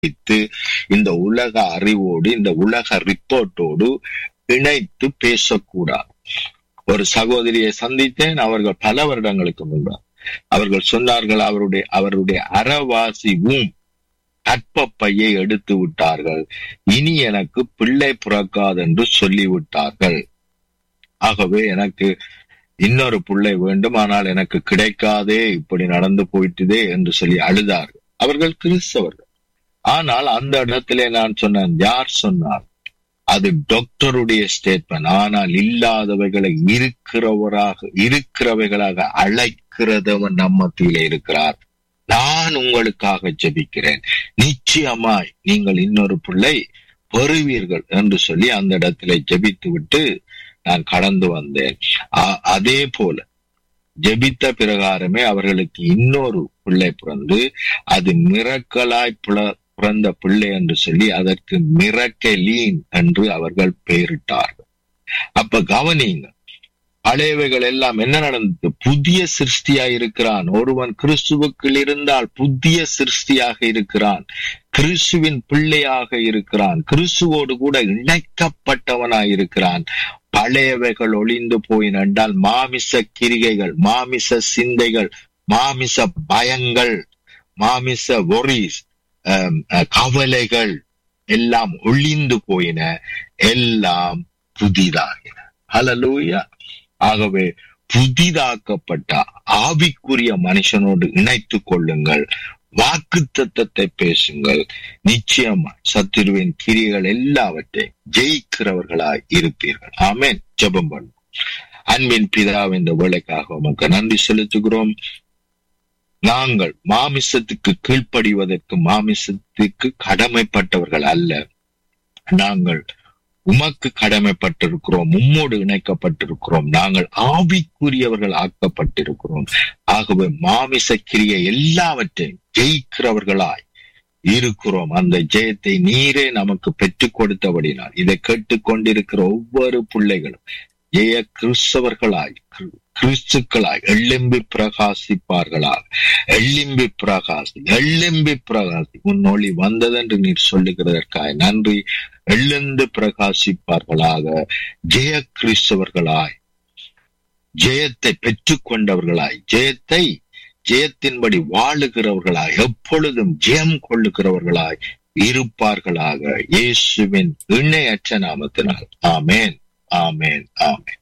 வைத்து இந்த உலக அறிவோடு இந்த உலக ரிப்போர்ட்டோடு இணைத்து பேசக்கூடாது ஒரு சகோதரியை சந்தித்தேன் அவர்கள் பல வருடங்களுக்கு முன்பு அவர்கள் சொன்னார்கள் அவருடைய அவருடைய அறவாசி ஊம் கற்பப்பையை எடுத்து விட்டார்கள் இனி எனக்கு பிள்ளை பிறக்காதென்று சொல்லிவிட்டார்கள் ஆகவே எனக்கு இன்னொரு பிள்ளை வேண்டும் ஆனால் எனக்கு கிடைக்காதே இப்படி நடந்து போயிட்டுதே என்று சொல்லி அழுதார்கள் அவர்கள் கிறிஸ்தவர்கள் ஆனால் அந்த இடத்திலே நான் சொன்னேன் யார் சொன்னார் அது டாக்டருடைய ஸ்டேட்மெண்ட் ஆனால் இல்லாதவைகளை இருக்கிறவராக இருக்கிறவைகளாக அழைக்கிறதவன் நம்ம மத்தியிலே இருக்கிறார் நான் உங்களுக்காக ஜெபிக்கிறேன் நிச்சயமாய் நீங்கள் இன்னொரு பிள்ளை பெறுவீர்கள் என்று சொல்லி அந்த இடத்திலே ஜெபித்து விட்டு நான் கடந்து வந்தேன் அதே போல ஜெபித்த பிரகாரமே அவர்களுக்கு இன்னொரு பிள்ளை பிறந்து அது மிரக்கலாய் பிறந்த பிள்ளை என்று சொல்லி அதற்கு மிரக்கலீன் என்று அவர்கள் பெயரிட்டார்கள் அப்ப கவனிங்க பழையவைகள் எல்லாம் என்ன நடந்தது புதிய சிருஷ்டியா இருக்கிறான் ஒருவன் கிறிஸ்துவுக்குள் இருந்தால் புதிய சிருஷ்டியாக இருக்கிறான் கிறிஸ்துவின் பிள்ளையாக இருக்கிறான் கிறிஸ்துவோடு கூட இணைக்கப்பட்டவனாய் இருக்கிறான் பழையவைகள் ஒளிந்து போயின என்றால் மாமிச கிரிகைகள் மாமிச சிந்தைகள் மாமிச பயங்கள் மாமிச ஒரிஸ் கவலைகள் எல்லாம் ஒளிந்து போயின எல்லாம் புதிதாகின ஹலலூயா ஆகவே புதிதாக்கப்பட்ட ஆவிக்குரிய மனுஷனோடு இணைத்து கொள்ளுங்கள் வாக்கு தத்தத்தை பேசுங்கள் நிச்சயமா சத்துருவின் கிரிகள் எல்லாவற்றையும் ஜெயிக்கிறவர்களாய் இருப்பீர்கள் ஆமேன் ஜபம் பண்ணும் அன்பின் பிதா இந்த வேலைக்காக உமக்கு நன்றி செலுத்துகிறோம் நாங்கள் மாமிசத்துக்கு கீழ்ப்படிவதற்கு மாமிசத்துக்கு கடமைப்பட்டவர்கள் அல்ல நாங்கள் உமக்கு கடமைப்பட்டிருக்கிறோம் உம்மோடு இணைக்கப்பட்டிருக்கிறோம் நாங்கள் ஆவிக்குரியவர்கள் ஆக்கப்பட்டிருக்கிறோம் ஆகவே மாமிச கிரியை எல்லாவற்றையும் ஜெயிக்கிறவர்களாய் இருக்கிறோம் அந்த ஜெயத்தை நீரே நமக்கு பெற்றுக் கொடுத்தபடினால் இதை கேட்டுக்கொண்டிருக்கிற ஒவ்வொரு பிள்ளைகளும் ஜெய கிறிஸ்தவர்களாய் கிறிஸ்துக்களாய் எள்ளெம்பி பிரகாசிப்பார்களாக எள்ளிம்பி பிரகாசி எள்ளெம்பி பிரகாசி உன் ஒளி வந்ததென்று நீர் சொல்லுகிறதற்காய் நன்றி எழுந்து பிரகாசிப்பார்களாக ஜெய கிறிஸ்தவர்களாய் ஜெயத்தை பெற்றுக் கொண்டவர்களாய் ஜெயத்தை ஜெயத்தின்படி வாழுகிறவர்களாய் எப்பொழுதும் ஜெயம் கொள்ளுகிறவர்களாய் இருப்பார்களாக இயேசுவின் இணையற்ற நாமத்தினால் ஆமேன் ஆமேன் ஆமேன்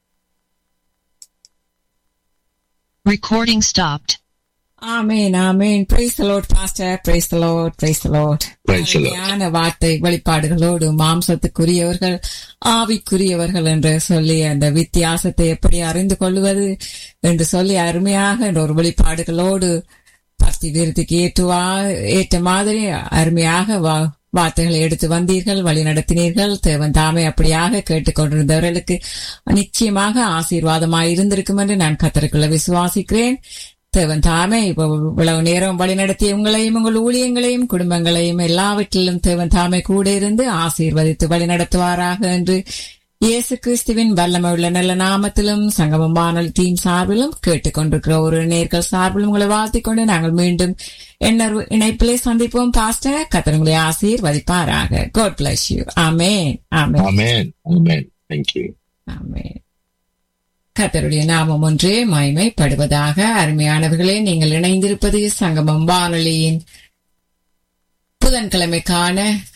Recording stopped. ஆமேன் ஆமேன் praise Lord pastor praise Lord praise Lord Praise the Lord. ஞான வார்த்தை வெளிப்பாடுகளோடு மாம்சத்துக்குரியவர்கள் ஆவிக்குரியவர்கள் என்று சொல்லி அந்த வித்தியாசத்தை எப்படி அறிந்து கொள்வது என்று சொல்லி அருமையாக என்ற ஒரு வெளிப்பாடுகளோடு பக்தி விருத்திக்கு ஏற்றுவா ஏற்ற மாதிரி அருமையாக வா வார்த்தைகளை எடுத்து வந்தீர்கள் வழி நடத்தினீர்கள் தேவன் தாமே அப்படியாக கேட்டுக்கொண்டிருந்தவர்களுக்கு நிச்சயமாக ஆசீர்வாதமாய் இருந்திருக்கும் என்று நான் கத்தருக்குள்ள விசுவாசிக்கிறேன் தேவன் தாமே இப்போ இவ்வளவு நேரம் வழி நடத்திய உங்களையும் உங்கள் ஊழியங்களையும் குடும்பங்களையும் எல்லாவற்றிலும் தேவன் தாமே கூட இருந்து ஆசீர்வதித்து வழி நடத்துவாராக என்று இயேசு கிறிஸ்துவின் வல்லமை உள்ள நல்ல நாமத்திலும் சங்கமம் வானொலி டீம் சார்பிலும் கேட்டுக்கொண்டிருக்கிற ஒரு நேர்கள் சார்பிலும் உங்களை வாழ்த்திக் கொண்டு நாங்கள் மீண்டும் என்ன இணைப்பிலே சந்திப்போம் பாஸ்டர் கத்தர் உங்களை ஆசீர்வதிப்பாராக காட் பிளஸ் யூ ஆமேன் ஆமேன் ஆமேன் ஆமேன் தேங்க்யூ ஆமென். கர்த்தருடைய நாமம் ஒன்றே மகிமைப்படுவதாக அருமையானவர்களே நீங்கள் இணைந்திருப்பது சங்கமம் வானொலியின் புதன்கிழமைக்கான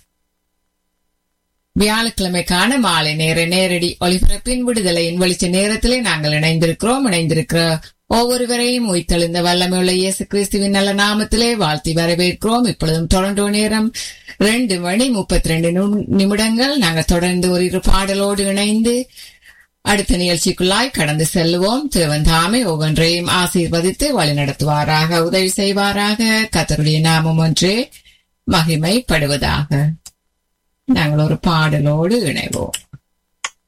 வியாழக்கிழமைக்கான மாலை நேர நேரடி ஒளிபரப்பின் விடுதலையின் வெளிச்ச நேரத்திலே நாங்கள் இணைந்திருக்கிறோம் இணைந்திருக்கிற ஒவ்வொருவரையும் உயிர்த்தெழுந்த வல்லமையுள்ள இயேசு கிறிஸ்துவின் நல்ல நாமத்திலே வாழ்த்தி வரவேற்கிறோம் இப்பொழுதும் தொடர்ந்து நேரம் ரெண்டு மணி முப்பத்தி ரெண்டு நிமிடங்கள் நாங்கள் தொடர்ந்து ஒரு இரு பாடலோடு இணைந்து அடுத்த நிகழ்ச்சிக்குள்ளாய் கடந்து செல்லுவோம் தேவன் தாமே ஒவ்வொன்றையும் ஆசீர்வதித்து வழிநடத்துவாராக உதவி செய்வாராக கத்தருடைய நாமம் ஒன்றே மகிமைப்படுவதாக நாங்கள் ஒரு பாடலோடு இணைவோம்